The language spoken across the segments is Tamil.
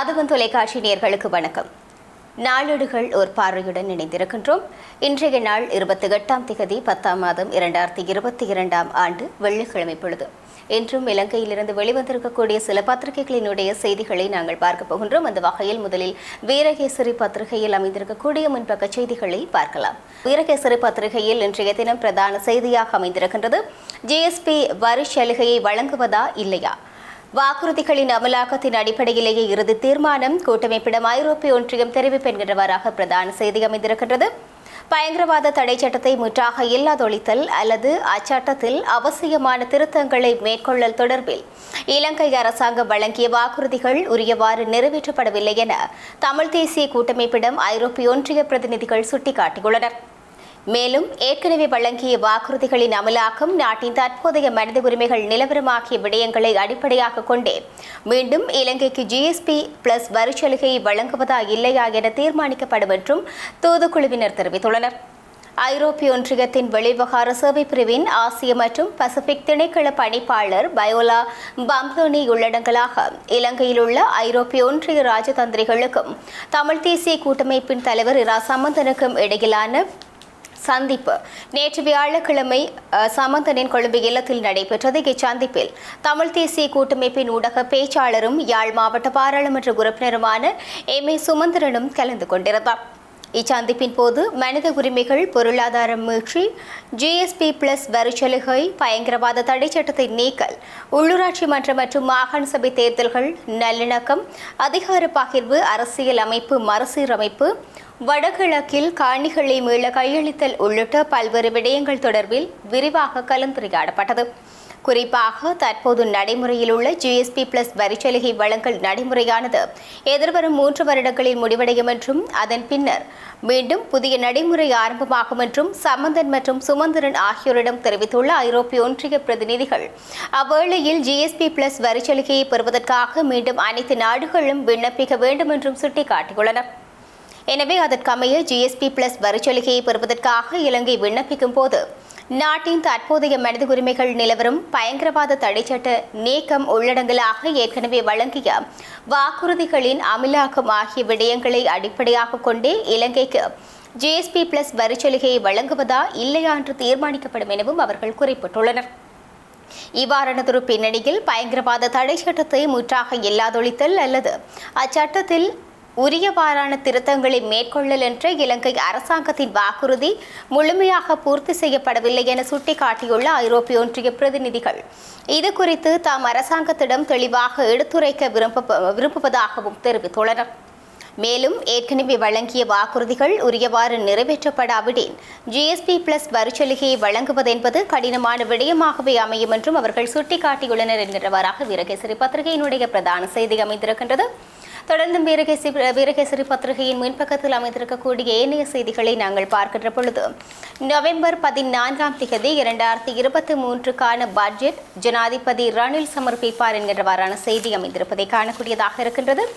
ஆதவன் தொலைக்காட்சி நேயர்களுக்கு வணக்கம் நாளேடுகள் ஒரு பார்வையுடன் இணைந்திருக்கின்றோம் இன்றைய நாள் இருபத்தி எட்டாம் திகதி பத்தாம் மாதம் இரண்டாயிரத்தி இருபத்தி இரண்டாம் ஆண்டு வெள்ளிக்கிழமை பொழுது இன்றும் இலங்கையிலிருந்து வெளிவந்திருக்கக்கூடிய சில பத்திரிகைகளினுடைய செய்திகளை நாங்கள் பார்க்க போகின்றோம் அந்த வகையில் முதலில் வீரகேசரி பத்திரிகையில் அமைந்திருக்கக்கூடிய முன்பக்க செய்திகளை பார்க்கலாம் வீரகேசரி பத்திரிகையில் இன்றைய தினம் பிரதான செய்தியாக அமைந்திருக்கின்றது ஜிஎஸ்பி வரி சலுகையை வழங்குவதா இல்லையா வாக்குறுதிகளின் அமலாக்கத்தின் அடிப்படையிலேயே இறுதி தீர்மானம் கூட்டமைப்பிடம் ஐரோப்பிய ஒன்றியம் தெரிவிப்பு என்கின்றவாறாக பிரதான செய்தி அமைந்திருக்கின்றது பயங்கரவாத தடை சட்டத்தை முற்றாக இல்லாதொழித்தல் அல்லது அச்சட்டத்தில் அவசியமான திருத்தங்களை மேற்கொள்ளல் தொடர்பில் இலங்கை அரசாங்கம் வழங்கிய வாக்குறுதிகள் உரியவாறு நிறைவேற்றப்படவில்லை என தமிழ் தேசிய கூட்டமைப்பிடம் ஐரோப்பிய ஒன்றிய பிரதிநிதிகள் சுட்டிக்காட்டியுள்ளனர் மேலும் ஏற்கனவே வழங்கிய வாக்குறுதிகளின் அமலாக்கம் நாட்டின் தற்போதைய மனித உரிமைகள் நிலவரம் ஆகிய விடயங்களை அடிப்படையாக கொண்டே மீண்டும் இலங்கைக்கு ஜிஎஸ்பி பிளஸ் வரிச்சலுகையை வழங்குவதா இல்லையா என தீர்மானிக்கப்படும் என்றும் தூதுக்குழுவினர் தெரிவித்துள்ளனர் ஐரோப்பிய ஒன்றியத்தின் வெளிவிவகார சேவை பிரிவின் ஆசிய மற்றும் பசிபிக் திணைக்கள பணிப்பாளர் பயோலா பம்ப்ளோனி உள்ளடங்கலாக இலங்கையில் உள்ள ஐரோப்பிய ஒன்றிய ராஜதந்திரிகளுக்கும் தமிழ் தேசிய கூட்டமைப்பின் தலைவர் இரா சம்பந்தனுக்கும் இடையிலான சந்திப்பு நேற்று வியாழக்கிழமை அஹ், சமந்தனின் கொழும்பு இல்லத்தில் நடைபெற்றது இச்சந்திப்பில் தமிழ் தேசிய கூட்டமைப்பின் ஊடக பேச்சாளரும் யாழ் மாவட்ட பாராளுமன்ற உறுப்பினருமான எம் ஏ சுமந்திரனும் கலந்து கொண்டிருந்தார் இச்சந்திப்பின் போது மனித உரிமைகள் பொருளாதார மீட்சி ஜிஎஸ்பி பிளஸ் வரிச்சலுகை பயங்கரவாத தடை சட்டத்தை நீக்கல் உள்ளூராட்சி மன்ற மற்றும் மாகாண சபை தேர்தல்கள் நல்லிணக்கம் அதிகார பகிர்வு அரசியல் அமைப்பு மறுசீரமைப்பு வடகிழக்கில் காணிகளை மீள கையளித்தல் உள்ளிட்ட பல்வேறு விடயங்கள் தொடர்பில் விரிவாக கலந்துரையாடப்பட்டது குறிப்பாக தற்போது நடைமுறையில் உள்ள ஜிஎஸ்பி பிளஸ் வரிச்சலுகை வழங்கல் நடைமுறையானது எதிர்வரும் மூன்று வருடங்களில் முடிவடையும் என்றும் அதன் பின்னர் மீண்டும் புதிய நடைமுறை ஆரம்பமாகும் என்றும் சம்பந்தன் மற்றும் சுமந்திரன் ஆகியோரிடம் தெரிவித்துள்ள ஐரோப்பிய ஒன்றிய பிரதிநிதிகள் அவ்வேளையில் ஜிஎஸ்பி பிளஸ் வரிச்சலுகையை பெறுவதற்காக மீண்டும் அனைத்து நாடுகளும் விண்ணப்பிக்க வேண்டும் என்றும் சுட்டிக்காட்டியுள்ளனர் எனவே அதற்கமைய ஜிஎஸ்பி பிளஸ் வரிச்சலுகையை பெறுவதற்காக இலங்கை விண்ணப்பிக்கும் போது நாட்டின் தற்போதைய மனித உரிமைகள் நிலவரம் பயங்கரவாத தடைச்சட்ட நீக்கம் உள்ளடங்கலாக ஏற்கனவே வழங்கிய வாக்குறுதிகளின் அமலாக்கம் ஆகிய விடயங்களை அடிப்படையாக கொண்டே இலங்கைக்கு ஜிஎஸ்பி பிளஸ் வரிச்சலுகையை வழங்குவதா இல்லையா என்று தீர்மானிக்கப்படும் எனவும் அவர்கள் குறிப்பிட்டுள்ளனர் இவ்வாறானதொரு பின்னணியில் பயங்கரவாத தடை சட்டத்தை முற்றாக இல்லாதொழித்தல் அல்லது அச்சட்டத்தில் உரியவாறான திருத்தங்களை மேற்கொள்ளல் என்ற இலங்கை அரசாங்கத்தின் வாக்குறுதி முழுமையாக பூர்த்தி செய்யப்படவில்லை என சுட்டிக்காட்டியுள்ள ஐரோப்பிய ஒன்றிய பிரதிநிதிகள் இது குறித்து தாம் அரசாங்கத்திடம் தெளிவாக எடுத்துரைக்க விரும்ப விரும்புவதாகவும் தெரிவித்துள்ளனர் மேலும் ஏற்கனவே வழங்கிய வாக்குறுதிகள் உரியவாறு நிறைவேற்றப்படாவிடின் ஜிஎஸ்பி பிளஸ் வரிச்சலுகையை வழங்குவது என்பது கடினமான விடயமாகவே அமையும் என்றும் அவர்கள் சுட்டிக்காட்டியுள்ளனர் என்கிறவாறாக வீரகேசரி பத்திரிகையினுடைய பிரதான செய்தி அமைந்திருக்கின்றது தொடர்ந்தும் வீரகேசரி வீரகேசரி பத்திரிகையின் முன்பக்கத்தில் அமைந்திருக்கக்கூடிய ஏனைய செய்திகளை நாங்கள் பார்க்கின்ற பொழுது நவம்பர் பதினான்காம் திகதி இரண்டாயிரத்தி இருபத்தி மூன்றுக்கான பட்ஜெட் ஜனாதிபதி ரணில் சமர்ப்பிப்பார் என்கிறவாறான செய்தி அமைந்திருப்பதை காணக்கூடியதாக இருக்கின்றது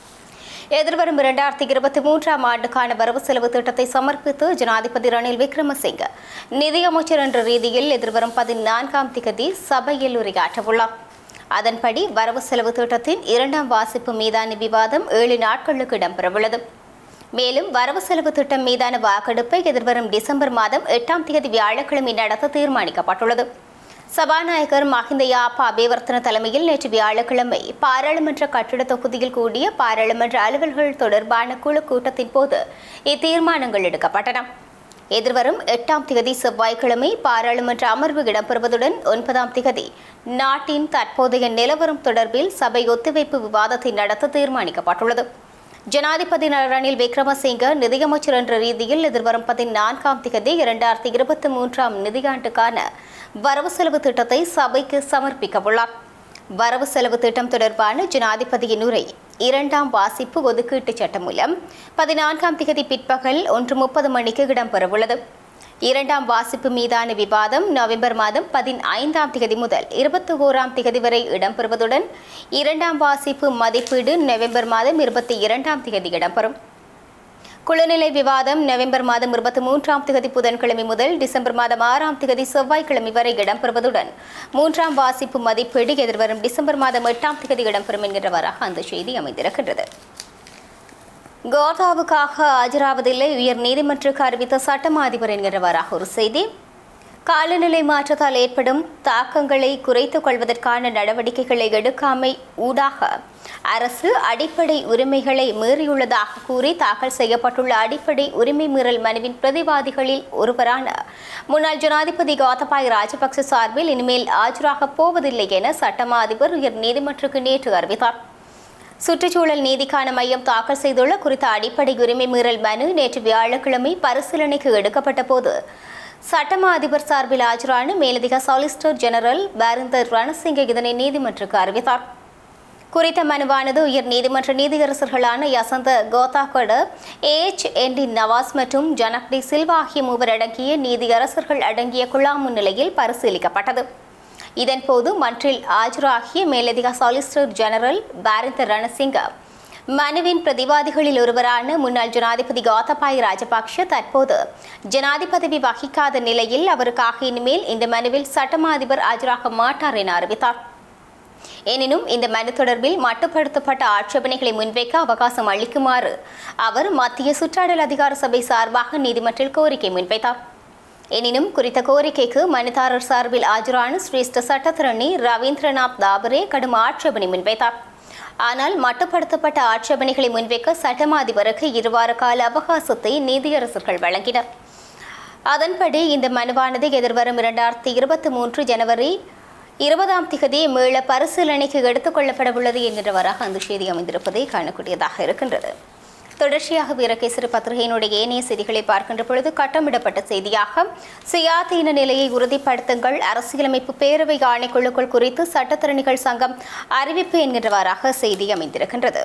எதிர்வரும் இரண்டாயிரத்தி இருபத்தி மூன்றாம் ஆண்டுக்கான வரவு செலவு திட்டத்தை சமர்ப்பித்து ஜனாதிபதி ரணில் விக்ரமசிங்க நிதியமைச்சர் என்ற ரீதியில் எதிர்வரும் பதினான்காம் திகதி சபையில் உரையாற்றவுள்ளார் அதன்படி வரவு செலவு திட்டத்தின் இரண்டாம் வாசிப்பு மீதான விவாதம் ஏழு நாட்களுக்கு இடம்பெறவுள்ளது மேலும் வரவு செலவு திட்டம் மீதான வாக்கெடுப்பை எதிர்வரும் டிசம்பர் மாதம் எட்டாம் தேதி வியாழக்கிழமை நடத்த தீர்மானிக்கப்பட்டுள்ளது சபாநாயகர் மஹிந்த யாப்பா அபேவர்த்தன தலைமையில் நேற்று வியாழக்கிழமை பாராளுமன்ற கட்டிட தொகுதியில் கூடிய பாராளுமன்ற அலுவல்கள் தொடர்பான குழு கூட்டத்தின் போது இத்தீர்மானங்கள் எடுக்கப்பட்டன எதிர்வரும் எட்டாம் திகதி செவ்வாய்க்கிழமை பாராளுமன்ற அமர்வு இடம்பெறுவதுடன் ஒன்பதாம் திகதி நாட்டின் தற்போதைய நிலவரம் தொடர்பில் சபை ஒத்திவைப்பு விவாதத்தை நடத்த தீர்மானிக்கப்பட்டுள்ளது ஜனாதிபதி ரணில் விக்ரமசிங்க நிதியமைச்சர் என்ற ரீதியில் எதிர்வரும் பதினான்காம் திகதி இரண்டாயிரத்தி இருபத்தி மூன்றாம் நிதியாண்டுக்கான வரவு செலவு திட்டத்தை சபைக்கு சமர்ப்பிக்க உள்ளார் வரவு செலவு திட்டம் தொடர்பான ஜனாதிபதியின் உரை இரண்டாம் வாசிப்பு ஒதுக்கீட்டு சட்டம் மூலம் பதினான்காம் திகதி பிற்பகல் ஒன்று முப்பது மணிக்கு இடம்பெறவுள்ளது இரண்டாம் வாசிப்பு மீதான விவாதம் நவம்பர் மாதம் பதினைந்தாம் திகதி முதல் இருபத்தி ஓராம் திகதி வரை இடம்பெறுவதுடன் இரண்டாம் வாசிப்பு மதிப்பீடு நவம்பர் மாதம் இருபத்தி இரண்டாம் திகதி இடம்பெறும் குளநிலை விவாதம் நவம்பர் மாதம் இருபத்தி மூன்றாம் திகதி புதன்கிழமை முதல் டிசம்பர் மாதம் ஆறாம் திகதி செவ்வாய்க்கிழமை வரை இடம்பெறுவதுடன் மூன்றாம் வாசிப்பு மதிப்பீடு எதிர்வரும் டிசம்பர் மாதம் எட்டாம் திகதி இடம்பெறும் என்கிறவராக அந்த செய்தி அமைந்திருக்கின்றது கோதாவுக்காக ஆஜராவதில்லை உயர் நீதிமன்றக்கு அறிவித்த சட்டமா அதிபர் என்கிறவராக ஒரு செய்தி காலநிலை மாற்றத்தால் ஏற்படும் தாக்கங்களை குறைத்துக் கொள்வதற்கான நடவடிக்கைகளை எடுக்காமை ஊடாக அரசு அடிப்படை உரிமைகளை மீறியுள்ளதாக கூறி தாக்கல் செய்யப்பட்டுள்ள அடிப்படை உரிமை மீறல் மனுவின் பிரதிவாதிகளில் ஒருவரான முன்னாள் ஜனாதிபதி கோத்தபாய ராஜபக்ச சார்பில் இனிமேல் ஆஜராகப் போவதில்லை என சட்டமா அதிபர் உயர் நீதிமன்றக்கு நேற்று அறிவித்தார் சுற்றுச்சூழல் நீதிக்கான மையம் தாக்கல் செய்துள்ள குறித்த அடிப்படை உரிமை மீறல் மனு நேற்று வியாழக்கிழமை பரிசீலனைக்கு எடுக்கப்பட்ட போது சட்டமா அதிபர் சார்பில் ஆஜரான மேலதிக சாலிசிட்டர் ஜெனரல் பாரிந்தர் ரணசிங்க இதனை நீதிமன்றக்கு அறிவித்தார் குறித்த மனுவானது உயர் நீதிமன்ற நீதியரசர்களான Yasantha Kodagoda H N D Nawaz மற்றும் ஜனக் டி சில்வா ஆகிய மூவர் அடங்கிய நீதியரசர்கள் அடங்கிய குழா முன்னிலையில் பரிசீலிக்கப்பட்டது இதன்போது மன்றில் ஆஜராகிய மேலதிக சாலிசிட்டர் ஜெனரல் பாரிந்த ரணசிங்க மனுவின் பிரதிவாதிகளில் ஒருவரான முன்னாள் ஜனாதிபதி கோத்தபாய ராஜபக்ஷ தற்போது ஜனாதிபதி வகிக்காத நிலையில் அவருக்காக இனிமேல் இந்த மனுவில் சட்டமா அதிபர் ஆஜராக மாட்டார் என அறிவித்தார் எனினும் இந்த மனு தொடர்பில் மட்டுப்படுத்தப்பட்ட ஆட்சேபனைகளை முன்வைக்க அவகாசம் அளிக்குமாறு அவர் மத்திய சுற்றாடல் அதிகார சபை சார்பாக நீதிமன்றில் கோரிக்கை முன்வைத்தார் எனினும் குறித்த கோரிக்கைக்கு மனுதாரர் சார்பில் ஆஜரான சிரேஷ்ட சட்டத்திரணி ரவீந்திரநாத் தாபரே கடும் ஆட்சேபனை முன்வைத்தார் ஆனால் மட்டுப்படுத்தப்பட்ட ஆட்சேபனைகளை முன்வைக்க சட்டமா அதிபருக்கு இருவார கால அவகாசத்தை நீதியரசர்கள் வழங்கினர் அதன்படி இந்த மனுவானது எதிர்வரும் இரண்டாயிரத்தி இருபத்தி மூன்று ஜனவரி இருபதாம் திகதி மீள பரிசீலனைக்கு எடுத்துக் கொள்ளப்படவுள்ளது என்கிறவராக அந்த செய்தி அமைந்திருப்பதை காணக்கூடியதாக இருக்கின்றது தொடர்ச்சியாக வீரகேசரி பத்திரிகையினுடைய ஏனைய செய்திகளை பார்க்கின்ற பொழுது கட்டமிடப்பட்ட செய்தியாக சுயாதீன நிலையை உறுதிப்படுத்துங்கள் அரசியலமைப்பு பேரவை ஆணைக்குழுக்கள் குறித்து சட்டத்திறனிகள் சங்கம் அறிவிப்பு என்கின்றவாறாக செய்தி அமைந்திருக்கின்றது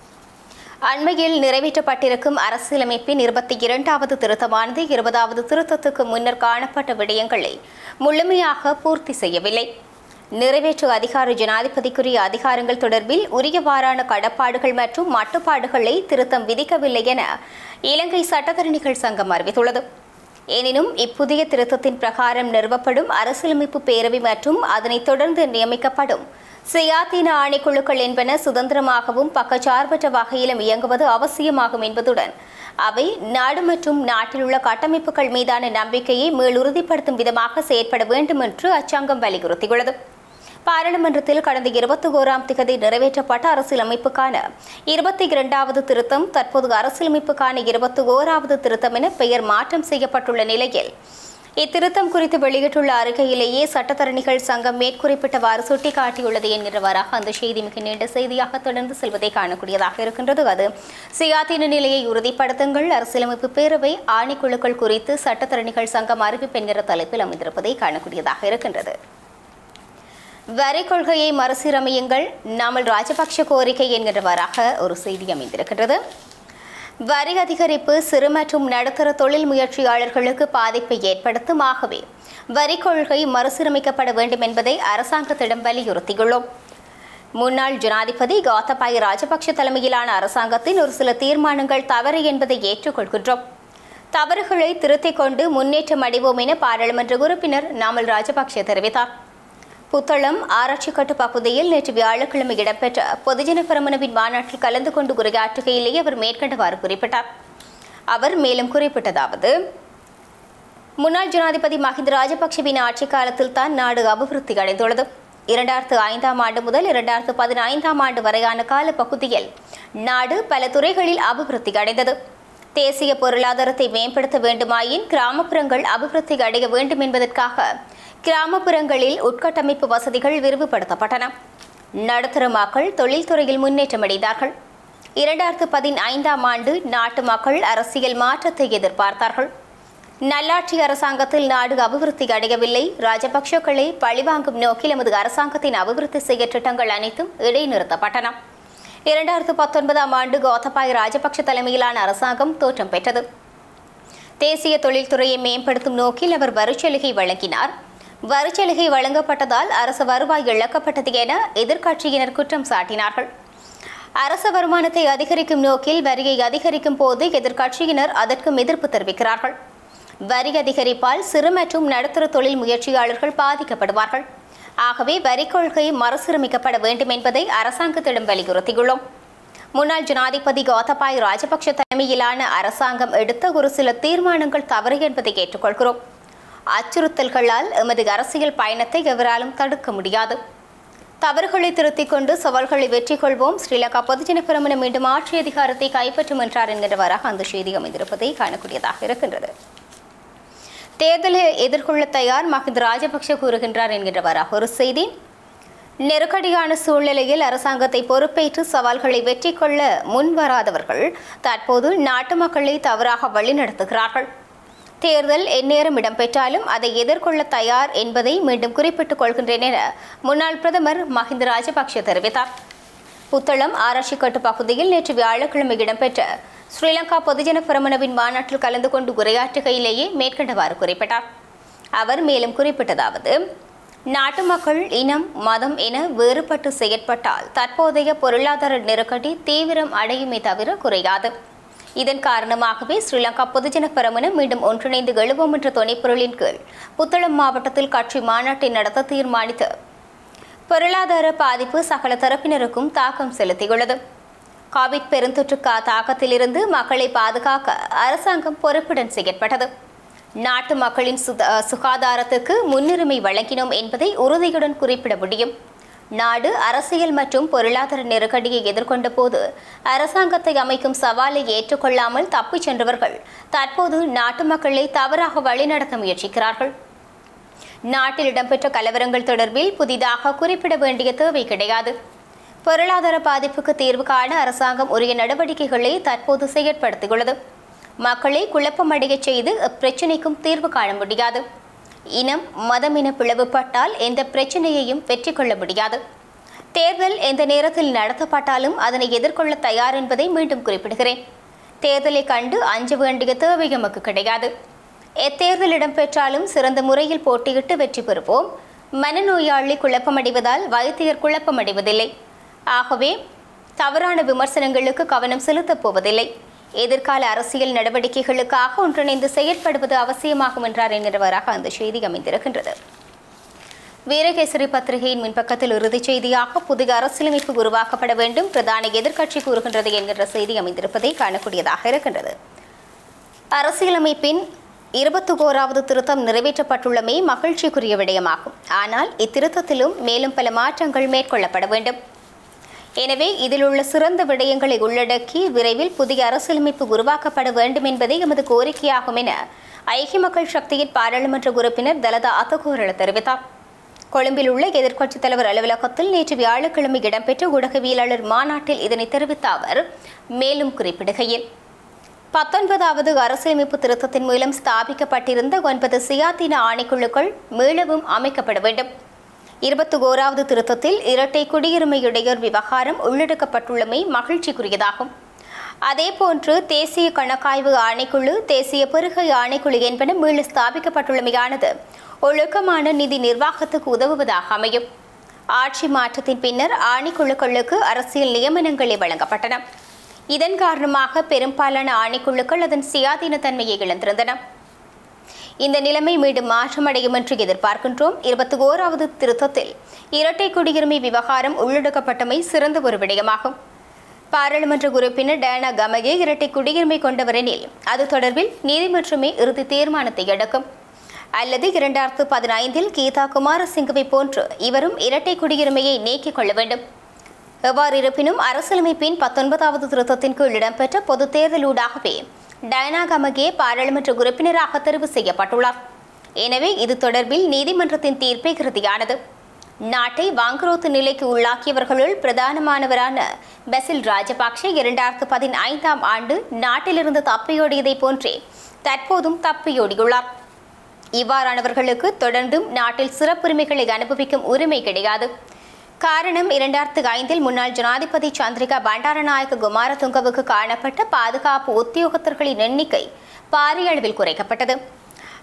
அண்மையில் நிறைவேற்றப்பட்டிருக்கும் அரசியலமைப்பின் இருபத்தி இரண்டாவது திருத்தமானது இருபதாவது திருத்தத்துக்கு முன்னர் காணப்பட்ட விடயங்களை முழுமையாக பூர்த்தி செய்யவில்லை நிறைவேற்று அதிகார ஜனாதிபதிக்குரிய அதிகாரங்கள் தொடர்பில் உரியவாறான கடப்பாடுகள் மற்றும் மட்டுப்பாடுகளை திருத்தம் விதிக்கவில்லை என இலங்கை சட்டத்தரணிகள் சங்கம் அறிவித்துள்ளது எனினும் இப்புதிய திருத்தத்தின் பிரகாரம் நிறுவப்படும் அரசியலமைப்பு பேரவை மற்றும் அதனைத் தொடர்ந்து நியமிக்கப்படும் சுயாதீன ஆணைக்குழுக்கள் என்பன சுதந்திரமாகவும் பக்கச்சார்பற்ற வகையிலும் இயங்குவது அவசியமாகும் என்பதுடன் அவை நாடு மற்றும் நாட்டில் உள்ள கட்டமைப்புகள் மீதான நம்பிக்கையை மேலுறுதிப்படுத்தும் விதமாக செயற்பட வேண்டும் என்று அச்சங்கம் வலியுறுத்தியுள்ளது பாராளுமன்றத்தில் கடந்த இருபத்தி ஓராம் திகதி நிறைவேற்றப்பட்ட அரசியலமைப்புக்கான இருபத்தி இரண்டாவது திருத்தம் தற்போது அரசியலமைப்புக்கான இருபத்தி ஓராவது திருத்தம் என பெயர் மாற்றம் செய்யப்பட்டுள்ள நிலையில் இத்திருத்தம் குறித்து வெளியிட்டுள்ள அறிக்கையிலேயே சட்டத்தரணிகள் சங்கம் மேற்குறிப்பிட்டவாறு சுட்டிக்காட்டியுள்ளது என்கிறவாறாக அந்த செய்தி மிக நீண்ட செய்தியாக தொடர்ந்து செல்வதை காணக்கூடியதாக இருக்கின்றது அது சுயாதீன நிலையை உறுதிப்படுத்துங்கள் அரசியலமைப்பு பேரவை ஆணைக்குழுக்கள் குறித்து சட்டத்தரணிகள் சங்கம் அறிவிப்பு என்கிற தலைப்பில் அமைந்திருப்பதை காணக்கூடியதாக இருக்கின்றது வரி கொள்கையை மறுசீரமையுங்கள் நாமல் ராஜபக்ஷ கோரிக்கை என்கிறவாறாக ஒரு செய்தி அமைந்திருக்கின்றது வரி அதிகரிப்பு சிறு மற்றும் நடுத்தர தொழில் முயற்சியாளர்களுக்கு பாதிப்பை ஏற்படுத்தும் ஆகவே வரி கொள்கை மறுசீரமைக்கப்பட வேண்டும் என்பதை அரசாங்கத்திடம் வலியுறுத்தியுள்ளோம் முன்னாள் ஜனாதிபதி கோத்தபாய ராஜபக்ஷ தலைமையிலான அரசாங்கத்தின் ஒரு சில தீர்மானங்கள் தவறு என்பதை ஏற்றுக்கொள்கின்றோம் தவறுகளை திருத்திக் கொண்டு முன்னேற்றம் அடைவோம் என பாராளுமன்ற உறுப்பினர் நாமல் ராஜபக்ஷ தெரிவித்தார் புத்தளம் ஆராய்ச்சிக்கட்டு பகுதியில் நேற்று வியாழக்கிழமை இடம்பெற்ற பொதுஜன பெரமுனவின் மாநாட்டில் கலந்து கொண்டு உரையாற்றுகையிலேயே அவர் மேற்கண்டவாறு குறிப்பிட்டார் அவர் மேலும் குறிப்பிட்டதாவது முன்னாள் ஜனாதிபதி மஹிந்த ராஜபக்ஷவின் ஆட்சி காலத்தில் தான் நாடு அபிவிருத்தி அடைந்துள்ளது இரண்டாயிரத்து ஐந்தாம் ஆண்டு முதல் இரண்டாயிரத்து பதினைந்தாம் ஆண்டு வரையான கால பகுதியில் நாடு பல துறைகளில் அபிவிருத்தி அடைந்தது தேசிய பொருளாதாரத்தை மேம்படுத்த வேண்டுமாயின் கிராமப்புறங்கள் அபிவிருத்தி அடைய வேண்டும் என்பதற்காக கிராமப்புறங்களில் உட்கட்டமைப்பு வசதிகள் விரிவுபடுத்தப்பட்டன நடுத்தர மக்கள் தொழில்துறையில் முன்னேற்றம் அடைந்தார்கள் இரண்டாயிரத்து பதினைந்தாம் ஆண்டு நாட்டு மக்கள் அரசியல் மாற்றத்தை எதிர்பார்த்தார்கள் நல்லாட்சி அரசாங்கத்தில் நாடு அபிவிருத்தி அடையவில்லை ராஜபக்ஷக்களை பழிவாங்கும் நோக்கில் எமது அரசாங்கத்தின் அபிவிருத்தி செய்ய திட்டங்கள் அனைத்தும் இடைநிறுத்தப்பட்டன இரண்டாயிரத்து பத்தொன்பதாம் ஆண்டு கோத்தபாய ராஜபக்ஷ தலைமையிலான அரசாங்கம் தோற்றம் பெற்றது தேசிய தொழில்துறையை மேம்படுத்தும் நோக்கில் அவர் வரிச்சலுகை வழங்கினார் வரிச்சலுகை வழங்கப்பட்டதால் அரசு வருவாய் இழக்கப்பட்டது என எதிர்க்கட்சியினர் குற்றம் சாட்டினார்கள் அரச வருமானத்தை அதிகரிக்கும் நோக்கில் வரியை அதிகரிக்கும் போது எதிர்க்கட்சியினர் அதற்கும் எதிர்ப்பு தெரிவிக்கிறார்கள் வரி அதிகரிப்பால் சிறு மற்றும் நடுத்தர தொழில் முயற்சியாளர்கள் பாதிக்கப்படுவார்கள் ஆகவே வரி கொள்கை மறுசீரமைக்கப்பட வேண்டும் என்பதை அரசாங்கத்திடம் வலியுறுத்தியுள்ளோம் முன்னாள் ஜனாதிபதி கோத்தபாய் ராஜபக்ஷ தலைமையிலான அரசாங்கம் எடுத்த ஒரு சில தீர்மானங்கள் தவறு என்பதை ஏற்றுக்கொள்கிறோம் அச்சுறுத்தல்களால் எமது அரசியல் பயணத்தை எவராலும் தடுக்க முடியாது தவறுகளை திருத்திக் கொண்டு சவால்களை வெற்றி கொள்வோம் ஸ்ரீலங்கா பொதுஜன பெருமன மீண்டும் ஆட்சி அதிகாரத்தை கைப்பற்றும் என்றார் என்கிறவராக அந்த செய்தி அமைந்திருப்பதை காணக்கூடியதாக இருக்கின்றது தேர்தலை எதிர்கொள்ள தயார் மஹிந்த ராஜபக்ஷ கூறுகின்றார் என்கின்றவராக ஒரு செய்தி நெருக்கடியான சூழ்நிலையில் அரசாங்கத்தை பொறுப்பேற்று சவால்களை வெற்றி கொள்ள முன்வராதவர்கள் தற்போது நாட்டு மக்களை தவறாக வழிநடத்துகிறார்கள் தேர்தல் எந்நேரம் இடம்பெற்றாலும் அதை எதிர்கொள்ள தயார் என்பதை மீண்டும் குறிப்பிட்டுக் கொள்கின்றேன் என முன்னாள் பிரதமர் மஹிந்த ராஜபக்ஷ தெரிவித்தார் புத்தளம் ஆராய்ச்சிக்கட்டு பகுதியில் நேற்று வியாழக்கிழமை இடம்பெற்ற ஸ்ரீலங்கா பொதுஜன பெரமுனவின் மாநாட்டில் கலந்து கொண்டு உரையாற்றுகையிலேயே மேற்கண்டவாறு குறிப்பிட்டார் அவர் மேலும் குறிப்பிட்டதாவது நாட்டு மக்கள் இனம் மதம் என வேறுபட்டு செயற்பட்டால் தற்போதைய பொருளாதார நெருக்கடி தீவிரம் அடையுமே தவிர குறையாது இதன் காரணமாகவே ஸ்ரீலங்கா பொதுஜன பெரமுன மீண்டும் ஒன்றிணைந்து எழுவோம் என்ற துணைப்பொருளின் கீழ் புத்தளம் மாவட்டத்தில் கட்சி மாநாட்டை நடத்த தீர்மானித்து பொருளாதார பாதிப்பு சகல தரப்பினருக்கும் தாக்கம் செலுத்தியுள்ளது கோவிட் பெருந்தொற்று கா தாக்கத்திலிருந்து மக்களை பாதுகாக்க அரசாங்கம் பொறுப்புடன் செயற்பட்டது நாட்டு மக்களின் சுத- சுகாதாரத்துக்கு முன்னுரிமை வழங்கினோம் என்பதை உறுதியுடன் குறிப்பிட முடியும் நாடு அரசியல் மற்றும் பொருளாதார நெருக்கடியை எதிர்கொண்ட போது அரசாங்கத்தை அமைக்கும் சவாலை ஏற்றுக்கொள்ளாமல் தப்பிச் சென்றவர்கள் தற்போது நாட்டு மக்களை தவறாக வழிநடத்த முயற்சிக்கிறார்கள் நாட்டில் இடம்பெற்ற கலவரங்கள் தொடர்பில் புதிதாக குறிப்பிட வேண்டிய தேவை கிடையாது பொருளாதார பாதிப்புக்கு தீர்வு காண அரசாங்கம் உரிய நடவடிக்கைகளை தற்போது செயற்படுத்தியுள்ளது மக்களை குழப்பமடையச் செய்து அப்பிரச்சினைக்கும் தீர்வு காண முடியாது இனம் மதம் என பிளவுபட்டால் எந்த பிரச்சனையையும் வெற்றி கொள்ள முடியாது தேர்தல் எந்த நேரத்தில் நடத்தப்பட்டாலும் அதனை எதிர்கொள்ள தயார் என்பதை மீண்டும் குறிப்பிடுகிறேன் தேர்தலை கண்டு அஞ்ச வேண்டிய தேவை எமக்கு கிடையாது எத்தேர்தல் இடம்பெற்றாலும் சிறந்த முறையில் போட்டியிட்டு வெற்றி பெறுவோம் மனநோயாளி குழப்பமடைவதால் வைத்தியர் குழப்பமடைவதில்லை ஆகவே தவறான விமர்சனங்களுக்கு கவனம் செலுத்தப் போவதில்லை எதிர்கால அரசியல் நடவடிக்கைகளுக்காக ஒன்றிணைந்து செயற்படுவது அவசியமாகும் என்றார் என்கிறவராக அந்த செய்தி அமைந்திருக்கின்றது வீரகேசரி பத்திரிகையின் முன்பக்கத்தில் இறுதிச் செய்தியாக புதிய அரசியலமைப்பு உருவாக்கப்பட வேண்டும் பிரதான எதிர்க்கட்சி கூறுகின்றது என்கின்ற செய்தி அமைந்திருப்பதை காணக்கூடியதாக இருக்கின்றது அரசியலமைப்பின் இருபத்தி ஓராவது திருத்தம் நிறைவேற்றப்பட்டுள்ளமை மகிழ்ச்சிக்குரிய விடயமாகும் ஆனால் இத்திருத்தத்திலும் மேலும் பல மாற்றங்கள் மேற்கொள்ளப்பட வேண்டும் எனவே இதில் உள்ள சிறந்த விடயங்களை உள்ளடக்கி விரைவில் புதிய அரசியலமைப்பு உருவாக்கப்பட வேண்டும் என்பதே எமது கோரிக்கையாகும் என ஐக்கிய மக்கள் சக்தியின் பாராளுமன்ற உறுப்பினர் தலதா அத்தகோரள தெரிவித்தார் கொழும்பில் உள்ள எதிர்க்கட்சித் தலைவர் அலுவலகத்தில் நேற்று வியாழக்கிழமை இடம்பெற்ற ஊடகவியலாளர் மாநாட்டில் இதனை தெரிவித்த அவர் மேலும் குறிப்பிடுகையில் பத்தொன்பதாவது அரசியலமைப்பு திருத்தத்தின் மூலம் ஸ்தாபிக்கப்பட்டிருந்த ஒன்பது சுயாதீன ஆணைக்குழுக்கள் மீளவும் அமைக்கப்பட வேண்டும் இருபத்தி ஓராவது திருத்தத்தில் இரட்டை குடியுரிமையுடையோர் விவகாரம் உள்ளடக்கப்பட்டுள்ளமை மகிழ்ச்சிக்குரியதாகும் அதேபோன்று தேசிய கணக்காய்வு ஆணைக்குழு தேசிய பெருகை ஆணைக்குழு என்பன மீள ஸ்தாபிக்கப்பட்டுள்ளமையானது ஒழுக்கமான நிதி நிர்வாகத்துக்கு உதவுவதாக அமையும் ஆட்சி மாற்றத்தின் பின்னர் ஆணைக்குழுக்களுக்கு அரசியல் நியமனங்களே வழங்கப்பட்டன இதன் காரணமாக பெரும்பாலான ஆணைக்குழுக்கள் அதன் சுயாதீன தன்மையை இழந்திருந்தன இந்த நிலைமை மீண்டும் மாற்றமடையும் என்று எதிர்பார்க்கின்றோம் இருபத்தி ஓராவது திருத்தத்தில் இரட்டை குடியுரிமை விவகாரம் உள்ளடக்கப்பட்டமை சிறந்த ஒரு விடயமாகும் பாராளுமன்ற உறுப்பினர் டயானா கமகே இரட்டை குடியுரிமை கொண்டவர் எனில் அது தொடர்பில் நீதிமன்றமே இறுதி தீர்மானத்தை எடுக்கும் அல்லது இரண்டாயிரத்து பதினைந்தில் கீதா குமாரசிங்கவை போன்று இவரும் இரட்டை குடியுரிமையை நீக்கிக் கொள்ள வேண்டும் எவ்வாறு இருப்பினும் அரசியலமைப்பின் பத்தொன்பதாவது திருத்தத்தின் கீழ் இடம்பெற்ற பொதுத் தேர்தலூடாகவே டயனா கமகே பாராளுமன்ற உறுப்பினராக தெரிவு செய்யப்பட்டுள்ளார் எனவே இது தொடர்பில் நீதிமன்றத்தின் தீர்ப்பே இறுதியானது நாட்டை வாங்குரோத்து நிலைக்கு உள்ளாக்கியவர்களுள் பிரதானமானவரான பெசில் ராஜபக்ஷ இரண்டாயிரத்து பதினைந்தாம் ஆண்டு நாட்டிலிருந்து தப்பியோடியதைப் போன்றே தற்போதும் தப்பியோடியுள்ளார் இவ்வாறானவர்களுக்கு தொடர்ந்தும் நாட்டில் சிறப்புரிமைகளை அனுபவிக்கும் உரிமை கிடையாது காரணம் இரண்டாயிரத்து ஐந்தில் முன்னாள் ஜனாதிபதி சந்திரிகா பண்டாரநாயக்க குமாரதுங்கவுக்கு காணப்பட்ட பாதுகாப்பு உத்தியோகத்தர்களின் எண்ணிக்கை பாரிய அளவில் குறைக்கப்பட்டது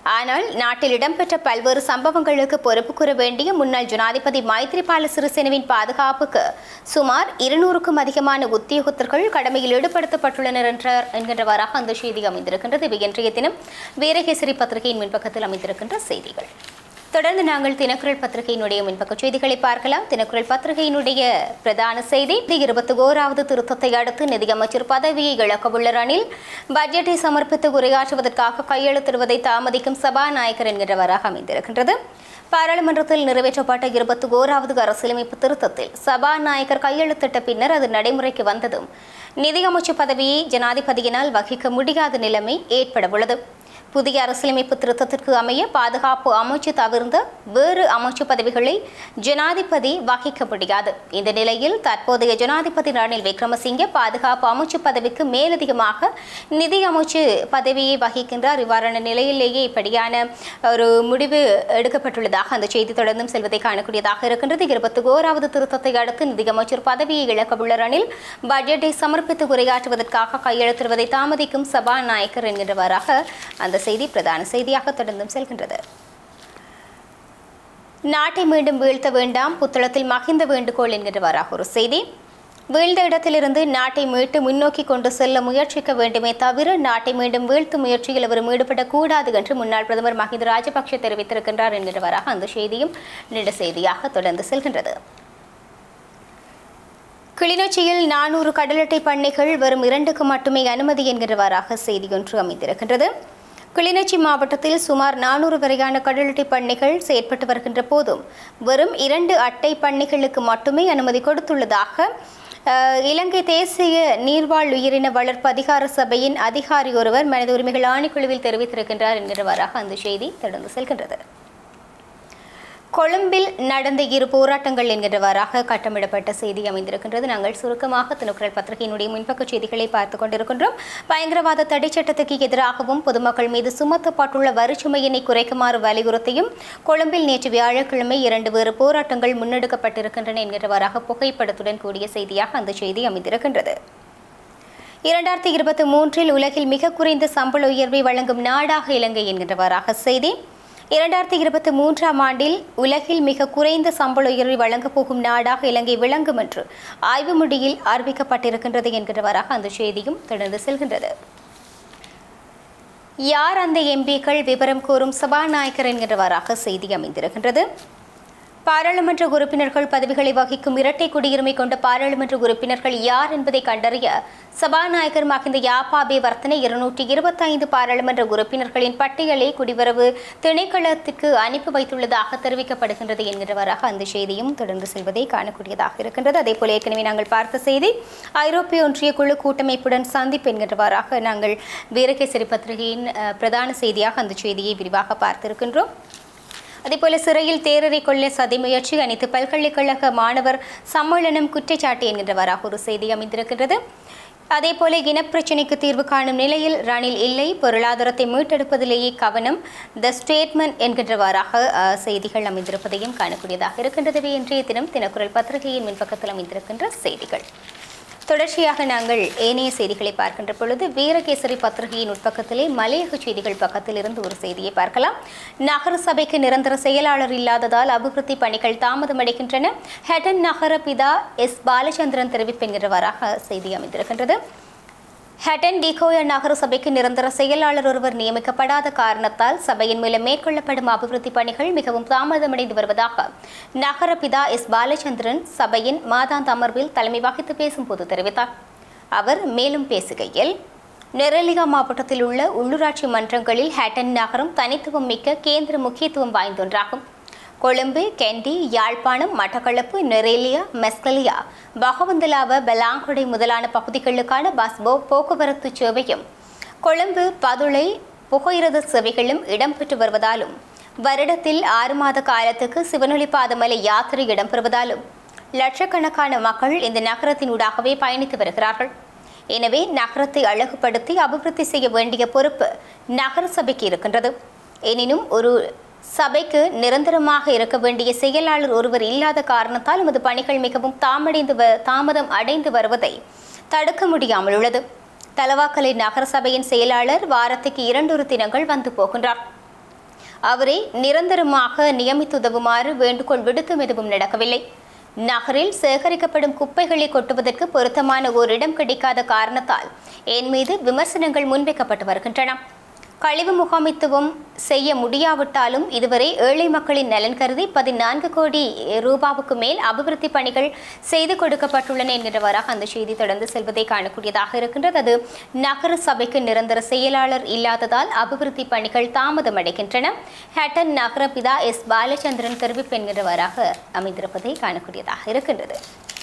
ஆனால் நாட்டில் இடம்பெற்ற பல்வேறு சம்பவங்களுக்கு பொறுப்பு கூற வேண்டிய முன்னாள் ஜனாதிபதி மைத்ரிபால சிறிசேனவின் பாதுகாப்புக்கு சுமார் இருநூறுக்கும் அதிகமான உத்தியோகத்தர்கள் கடமையில் ஈடுபடுத்தப்பட்டுள்ளனர் என்றார் என்கின்றவாறாக அந்த செய்தி அமைந்திருக்கின்றது இவை இன்றைய தினம் வீரகேசரி பத்திரிகையின் முன்பக்கத்தில் அமைந்திருக்கின்ற செய்திகள் தொடர்ந்து நாங்கள் தினக்குரல் பத்திரிகையினுடைய முன்பக்க செய்திகளை பார்க்கலாம் தினக்குரல் பத்திரிகையினுடைய பிரதான செய்தி இருபத்தி ஓராவது திருத்தத்தை அடுத்து நிதியமைச்சர் பதவியை இழக்கவுள்ள ரணில் பட்ஜெட்டை சமர்ப்பித்து உரையாற்றுவதற்காக கையெழுத்திடுவதை தாமதிக்கும் சபாநாயகர் என்கிறவராக அமைந்திருக்கின்றது பாராளுமன்றத்தில் நிறைவேற்றப்பட்ட இருபத்தி ஓராவது அரசியலமைப்பு திருத்தத்தில் சபாநாயகர் கையெழுத்திட்ட பின்னர் அது நடைமுறைக்கு வந்ததும் நிதியமைச்சு பதவியை ஜனாதிபதியினால் வகிக்க முடியாத நிலைமை ஏற்படவுள்ளது புதிய அரசியலமைப்பு திருத்தத்திற்கு அமைய பாதுகாப்பு அமைச்சு தவிர்ந்த வேறு அமைச்சு பதவிகளை ஜனாதிபதி வகிக்க முடியாது இந்த நிலையில் தற்போதைய ஜனாதிபதி ரணில் விக்ரமசிங்கே பாதுகாப்பு அமைச்சு பதவிக்கு மேலதிகமாக நிதி அமைச்சு பதவியை வகிக்கின்றார் இவ்வாறான நிலையிலேயே இப்படியான ஒரு முடிவு எடுக்கப்பட்டுள்ளதாக அந்த செய்தி தொடர்ந்தும் செல்வதை காணக்கூடியதாக இருக்கின்றது இருபத்தி ஓராவது திருத்தத்தை அடுத்து நிதியமைச்சர் பதவியை இழக்கவுள்ள ரணில் பட்ஜெட்டை சமர்ப்பித்து உரையாற்றுவதற்காக கையெழுத்திடுவதை தாமதிக்கும் சபாநாயகர் என்கின்றவராக அந்த செய்தி பிரதான செய்தியாக தொடர்ந்தும் செல்கின்றது நாட்டை மீண்டும் வீழ்த்த வேண்டாம் புத்தளத்தில் மகிந்த வேண்டுகோள் என்கின்றவராக ஒரு செய்தி வீழ்ந்த இடத்திலிருந்து நாட்டை மீட்டு முன்னோக்கி கொண்டு செல்ல முயற்சிக்க வேண்டுமே தவிர நாட்டை மீண்டும் வீழ்த்தும் முயற்சியில் அவர் ஈடுபடக்கூடாது என்று முன்னாள் பிரதமர் மஹிந்த ராஜபக்ஷ தெரிவித்திருக்கின்றார் என்கின்றவராக அந்த செய்தியும் நீண்ட செய்தியாக தொடர்ந்து செல்கின்றது கிளிநொச்சியில் நானூறு கடலட்டை பண்ணைகள் வரும் இரண்டுக்கு மட்டுமே அனுமதி என்கிறவாறாக செய்தி ஒன்று அமைந்திருக்கின்றது கிளிநொச்சி மாவட்டத்தில் சுமார் நானூறு வரையான கடலட்டை பண்ணைகள் செயற்பட்டு வருகின்ற போதும் வெறும் இரண்டு அட்டை பண்ணைகளுக்கு மட்டுமே அனுமதி கொடுத்துள்ளதாக அஹ், இலங்கை தேசிய நீர்வாழ் உயிரின வளர்ப்பு அதிகார சபையின் அதிகாரி ஒருவர் மனித உரிமைகள் ஆணைக்குழுவில் தெரிவித்திருக்கின்றார் என்கிறவாறாக அந்த செய்தி தொடர்ந்து செல்கின்றது கொழும்பில் நடந்த இரு போராட்டங்கள் என்கிறவாறாக கட்டமிடப்பட்ட செய்தி அமைந்திருக்கின்றது நாங்கள் சுருக்கமாக தினக்குரல் பத்திரிகையினுடைய முன்பக்க செய்திகளை பார்த்துக் கொண்டிருக்கின்றோம் பயங்கரவாத தடைச் சட்டத்துக்கு எதிராகவும் பொதுமக்கள் மீது சுமத்தப்பட்டுள்ள வரிச்சுமையினை குறைக்குமாறு வலியுறுத்தியும் கொழும்பில் நேற்று வியாழக்கிழமை இரண்டு வேறு போராட்டங்கள் முன்னெடுக்கப்பட்டிருக்கின்றன என்கிறவாறாக புகைப்படத்துடன் கூடிய செய்தியாக அந்த செய்தி அமைந்திருக்கின்றது இரண்டாயிரத்தி இருபத்தி மூன்றில் உலகில் மிக குறைந்த சம்பள உயர்வை வழங்கும் நாடாக இலங்கை என்கின்றவாறாக செய்தி இரண்டாயிரத்தி இருபத்தி மூன்றாம் ஆண்டில் உலகில் மிக குறைந்த சம்பள உயர்வை வழங்கப் போகும் நாடாக இலங்கை விளங்கும் என்று ஆய்வு முடியில் அறிவிக்கப்பட்டிருக்கின்றது என்கிறவராக அந்த செய்தியும் தொடர்ந்து செல்கின்றது யார் அந்த எம்பிக்கள் விவரம் கூறும் சபாநாயகர் என்கிறவராக செய்தி அமைந்திருக்கின்றது பாராளுமன்ற உறுப்பினர்கள் பதவிகளை வகிக்கும் இரட்டை குடியுரிமை கொண்ட பாராளுமன்ற உறுப்பினர்கள் யார் என்பதை கண்டறிய சபாநாயகர் மகிந்த யாப்பாபே வர்த்தனை இருநூற்றி இருபத்தைந்து பாராளுமன்ற உறுப்பினர்களின் பட்டியலை குடிவரவு திணைக்களத்திற்கு அனுப்பி வைத்துள்ளதாக தெரிவிக்கப்படுகின்றது என்கிறவராக அந்த செய்தியும் தொடர்ந்து செல்வதை காணக்கூடியதாக இருக்கின்றது அதேபோல ஏற்கனவே நாங்கள் பார்த்த செய்தி ஐரோப்பிய ஒன்றிய குழு கூட்டமைப்புடன் சந்திப்பு என்கிறவாறாக நாங்கள் வீரகேசரி பத்திரிகையின் அஹ், பிரதான செய்தியாக அந்த செய்தியை விரிவாக பார்த்திருக்கின்றோம் அதேபோல சிறையில் தேரரை கொள்ள சதி முயற்சி அனைத்து பல்கலைக்கழக மாணவர் சம்மேளனம் குற்றச்சாட்டு என்கின்றவராக ஒரு செய்தி அமைந்திருக்கின்றது அதேபோல இனப்பிரச்சினைக்கு தீர்வு காணும் நிலையில் ரணில் இல்லை பொருளாதாரத்தை மீட்டெடுப்பதிலேயே கவனம் த ஸ்டேட்மெண்ட் என்கின்றவாறாக அஹ், செய்திகள் அமைந்திருப்பதையும் காணக்கூடியதாக இருக்கின்றது இன்றைய தினம் தினக்குரல் பத்திரிகையின் முன்பக்கத்தில் அமைந்திருக்கின்ற செய்திகள் தொடர்ச்சியாக நாங்கள் ஏனைய செய்திகளை பார்க்கின்ற பொழுது வீரகேசரி பத்திரிகையின் உட்பக்கத்திலே மலையக செய்திகள் பக்கத்தில் இருந்து ஒரு செய்தியை பார்க்கலாம் நகர சபைக்கு நிரந்தர செயலாளர் இல்லாததால் அபிவிருத்தி பணிகள் தாமதமடைகின்றன ஹெடன் நகர பிதா எஸ் பாலச்சந்திரன் தெரிவிப்பென்கிறவராக செய்தி அமைந்திருக்கின்றது ஹட்டன் டிகோய நகர சபைக்கு நிரந்தர செயலாளர் ஒருவர் நியமிக்கப்படாத காரணத்தால் சபையின் மூலம் மேற்கொள்ளப்படும் அபிவிருத்தி பணிகள் மிகவும் தாமதமடைந்து வருவதாக நகர பிதா எஸ் பாலச்சந்திரன் சபையின் மாதாந்த அமர்வில் தலைமை வகித்து பேசும்போது தெரிவித்தார் அவர் மேலும் பேசுகையில் நெரலிகா மாவட்டத்தில் உள்ள உள்ளூராட்சி மன்றங்களில் ஹேட்டன் நகரம் தனித்துவம் மிக்க கேந்திர முக்கியத்துவம் வாய்ந்தொன்றாகும் கொழும்பு கெண்டி யாழ்ப்பாணம் மட்டக்களப்பு நெரேலியா மெஸ்கலியா பகவந்தலாவ பெலாங்குடை முதலான பகுதிகளுக்கான பஸ் போ- போக்குவரத்து சேவையும் கொழும்பு பதுளை புகையிரத சேவைகளும் இடம்பெற்று வருவதாலும் வருடத்தில் ஆறு மாத காலத்துக்கு சிவனொளி பாதமலை யாத்திரை இடம்பெறுவதாலும் லட்சக்கணக்கான மக்கள் இந்த நகரத்தின் ஊடாகவே பயணித்து வருகிறார்கள் எனவே நகரத்தை அழகுபடுத்தி அபிவிருத்தி செய்ய வேண்டிய பொறுப்பு நகர சபைக்கு இருக்கின்றது எனினும் ஒரு சபைக்கு நிரந்தரமாக இருக்க வேண்டிய செயலாளர் ஒருவர் இல்லாத காரணத்தால் நமது பணிகள் மிகவும் தாமடைந்து வ- தாமதம் அடைந்து வருவதை தடுக்க முடியாமல் உள்ளது தலவாக்கலை நகர சபையின் செயலாளர் வாரத்துக்கு இரண்டொரு தினங்கள் வந்து போகின்றார் அவரை நிரந்தரமாக நியமித்துதவுமாறு வேண்டுகோள் விடுத்தும் எதுவும் நடக்கவில்லை நகரில் சேகரிக்கப்படும் குப்பைகளை கொட்டுவதற்கு பொருத்தமான ஓரிடம் கிடைக்காத காரணத்தால் என் மீது விமர்சனங்கள் முன்வைக்கப்பட்டு வருகின்றன கழிவு முகாமித்துவம் செய்ய முடியாவிட்டாலும் இதுவரை ஏழை மக்களின் நலன் கருதி பதினான்கு கோடி ரூபாவுக்கு மேல் அபிவிருத்தி பணிகள் செய்து கொடுக்கப்பட்டுள்ளன என்கிறவராக அந்த செய்தி தொடர்ந்து செல்வதை காணக்கூடியதாக இருக்கின்றது அது நகர சபைக்கு நிரந்தர செயலாளர் இல்லாததால் அபிவிருத்தி பணிகள் தாமதமடைகின்றன ஹேட்டன் நகரபிதா எஸ் பாலச்சந்திரன் தெரிவிப்பு என்கிறவராக அமைந்திருப்பதை காணக்கூடியதாக இருக்கின்றது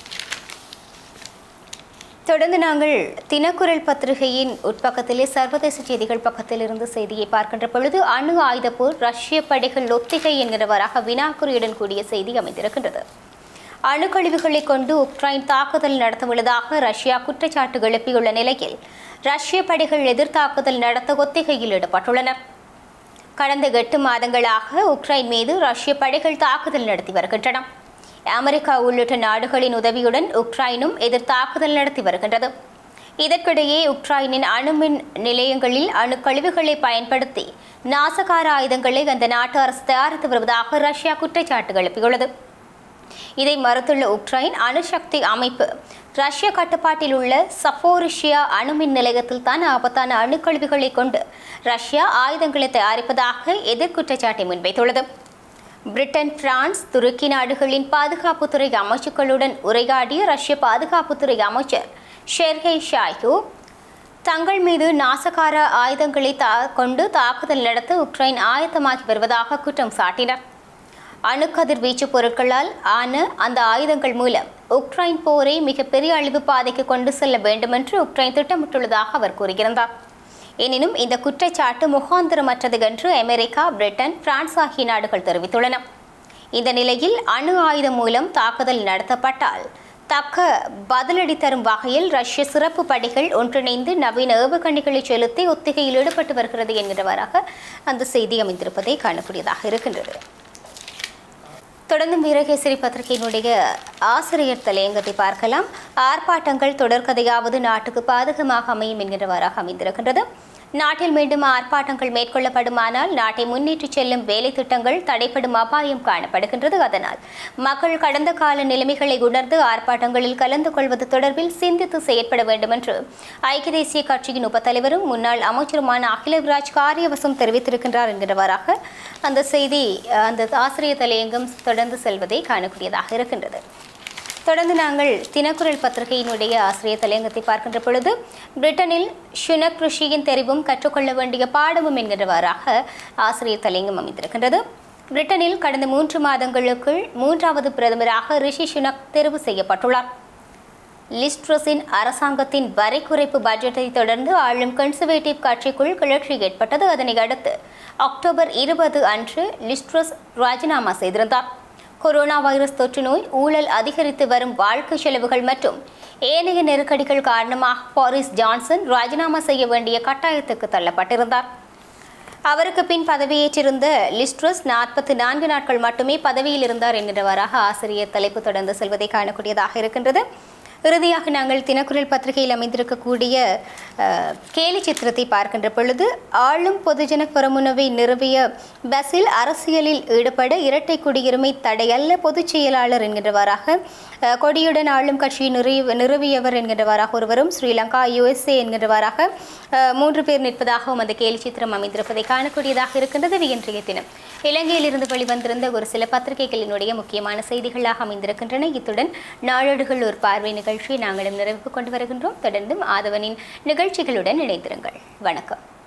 தொடர்ந்து நாங்கள் தினக்குரல் பத்திரிகையின் உட்பக்கத்திலே சர்வதேச செய்திகள் பக்கத்தில் இருந்து செய்தியை பார்க்கின்ற பொழுது அணு ஆயுத போர் ரஷ்ய படைகள் ஒத்திகை என்கிறவராக வினாக்குறியுடன் கூடிய செய்தி அமைந்திருக்கின்றது அணுக்கழிவுகளை கொண்டு உக்ரைன் தாக்குதல் நடத்தவுள்ளதாக ரஷ்யா குற்றச்சாட்டு எழுப்பியுள்ள நிலையில் ரஷ்ய படைகள் எதிர்த்தாக்குதல் நடத்த ஒத்திகையில் ஈடுபட்டுள்ளனர் கடந்த எட்டு மாதங்களாக உக்ரைன் மீது ரஷ்ய படைகள் தாக்குதல் நடத்தி வருகின்றன அமெரிக்கா உள்ளிட்ட நாடுகளின் உதவியுடன் உக்ரைனும் எதிர் தாக்குதல் நடத்தி வருகின்றது இதற்கிடையே உக்ரைனின் அணுமின் நிலையங்களில் அணு கழிவுகளை பயன்படுத்தி நாசகார ஆயுதங்களை அந்த நாட்டு அரசு தயாரித்து வருவதாக ரஷ்யா குற்றச்சாட்டு எழுப்பியுள்ளது இதை மறுத்துள்ள உக்ரைன் அணுசக்தி அமைப்பு ரஷ்ய கட்டுப்பாட்டில் உள்ள சப்போரிஷியா அணுமின் நிலையத்தில் தான் ஆபத்தான அணுக்கழிவுகளை கொண்டு ரஷ்யா ஆயுதங்களை தயாரிப்பதாக எதிர்குற்றச்சாட்டை முன்வைத்துள்ளது பிரிட்டன் பிரான்ஸ் துருக்கி நாடுகளின் பாதுகாப்புத்துறை அமைச்சுக்களுடன் உரையாடிய ரஷ்ய பாதுகாப்புத்துறை அமைச்சர் ஷெர்கே ஷாய்கு தங்கள் மீது நாசகார ஆயுதங்களை தா கொண்டு தாக்குதல் நடத்த உக்ரைன் ஆயத்தமாகி வருவதாக குற்றம் சாட்டினர் அணுக்கதிர்வீச்சு பொருட்களால் ஆன அந்த ஆயுதங்கள் மூலம் உக்ரைன் போரை மிகப்பெரிய அழிவு பாதைக்கு கொண்டு செல்ல வேண்டுமென்று உக்ரைன் திட்டமிட்டுள்ளதாக அவர் கூறுகிறார் எனினும் இந்த குற்றச்சாட்டு முகாந்திரமற்றது என்று அமெரிக்கா பிரிட்டன் பிரான்ஸ் ஆகிய நாடுகள் தெரிவித்துள்ளன இந்த நிலையில் அணு ஆயுதம் மூலம் தாக்குதல் நடத்தப்பட்டால் தக்க பதிலடி தரும் வகையில் ரஷ்ய சிறப்பு படைகள் ஒன்றிணைந்து நவீன ஏவுகணைகளை செலுத்தி ஒத்திகையில் ஈடுபட்டு வருகிறது என்கிறவராக அந்த செய்தி அமைந்திருப்பதை காணக்கூடியதாக இருக்கின்றது தொடர்ந்து வீரகேசரி பத்திரிகையினுடைய ஆசிரியர் தலையங்கத்தை பார்க்கலாம் ஆர்ப்பாட்டங்கள் தொடர்கதையாவது நாட்டுக்கு பாதகமாக அமையும் என்கிறவராக அமைந்திருக்கின்றது நாட்டில் மீண்டும் ஆர்ப்பாட்டங்கள் மேற்கொள்ளப்படுமானால் நாட்டை முன்னேற்றிச் செல்லும் வேலை திட்டங்கள் தடைப்படும் அபாயம் காணப்படுகின்றது அதனால் மக்கள் கடந்த கால நிலைமைகளை உணர்ந்து ஆர்ப்பாட்டங்களில் கலந்து கொள்வது தொடர்பில் சிந்தித்து செயற்பட வேண்டும் என்று ஐக்கிய தேசிய கட்சியின் உபத்தலைவரும் முன்னாள் அமைச்சருமான அகிலவிராஜ் காரியவசம் தெரிவித்திருக்கின்றார் என்கிறவராக அந்த செய்தி அந்த ஆசிரியர் தலையங்கம் தொடர்ந்து செல்வதை காணக்கூடியதாக இருக்கின்றது தொடர்ந்து நாங்கள் தினக்குரல் பத்திரிகையினுடைய ஆசிரியர் தலையங்கத்தை பார்க்கின்ற பொழுது பிரிட்டனில் ஷுனக் ரிஷியின் தெரிவும் கற்றுக்கொள்ள வேண்டிய பாடமும் என்கிறவாறாக ஆசிரியர் தலையங்கம் அமைந்திருக்கின்றது பிரிட்டனில் கடந்த மூன்று மாதங்களுக்குள் மூன்றாவது பிரதமராக ரிஷி சுனக் தெரிவு செய்யப்பட்டுள்ளார் லிஸ்ட்ரஸின் அரசாங்கத்தின் வரி குறைப்பு பட்ஜெட்டை தொடர்ந்து ஆளும் கன்சர்வேட்டிவ் கட்சிக்குள் கிளர்ச்சி ஏற்பட்டது அதனை அடுத்து அக்டோபர் இருபது அன்று லிஸ்ட்ரஸ் ராஜினாமா செய்திருந்தார் கொரோனா வைரஸ் தொற்று நோய் ஊழல் அதிகரித்து வரும் வாழ்க்கை செலவுகள் மற்றும் ஏனைய நெருக்கடிகள் காரணமாக பாரிஸ் ஜான்சன் ராஜினாமா செய்ய வேண்டிய கட்டாயத்துக்கு தள்ளப்பட்டிருந்தார் அவருக்கு பின் பதவியேற்றிருந்த லிஸ்ட்ரஸ் நாற்பத்தி நான்கு நாட்கள் மட்டுமே பதவியில் இருந்தார் என்கிறவராக ஆசிரியர் தலைப்பு தொடர்ந்து செல்வதை காணக்கூடியதாக இருக்கின்றது இறுதியாக நாங்கள் தினக்குரல் பத்திரிகையில் அமைந்திருக்கக்கூடிய அஹ், கேலி சித்திரத்தை பார்க்கின்ற பொழுது ஆளும் பொதுஜன பெரமுனவை நிறுவிய பஸ்ஸில் அரசியலில் ஈடுபட இரட்டை குடியுரிமை தடையல்ல பொதுச் செயலாளர் என்கின்றவராக அஹ், கொடியுடன் ஆளும் கட்சியை நிறுவி நிறுவியவர் என்கின்றவராக ஒருவரும் ஸ்ரீலங்கா யுஎஸ்ஏ என்கின்றவராக அஹ், மூன்று பேர் நிற்பதாகவும் அந்த கேலி சித்திரம் அமைந்திருப்பதை காணக்கூடியதாக இருக்கின்றது இது இன்றைய தினம் இலங்கையிலிருந்து வெளிவந்திருந்த ஒரு சில பத்திரிகைகளினுடைய முக்கியமான செய்திகளாக அமைந்திருக்கின்றன இத்துடன் நாளேடுகள் ஒரு பார்வை நிகழ்ச்சியை நாங்களும் நிறைவுக்கு கொண்டு வருகின்றோம் தொடர்ந்தும் ஆதவனின் நிகழ்ச்சிகளுடன் இணைந்திருங்கள் வணக்கம்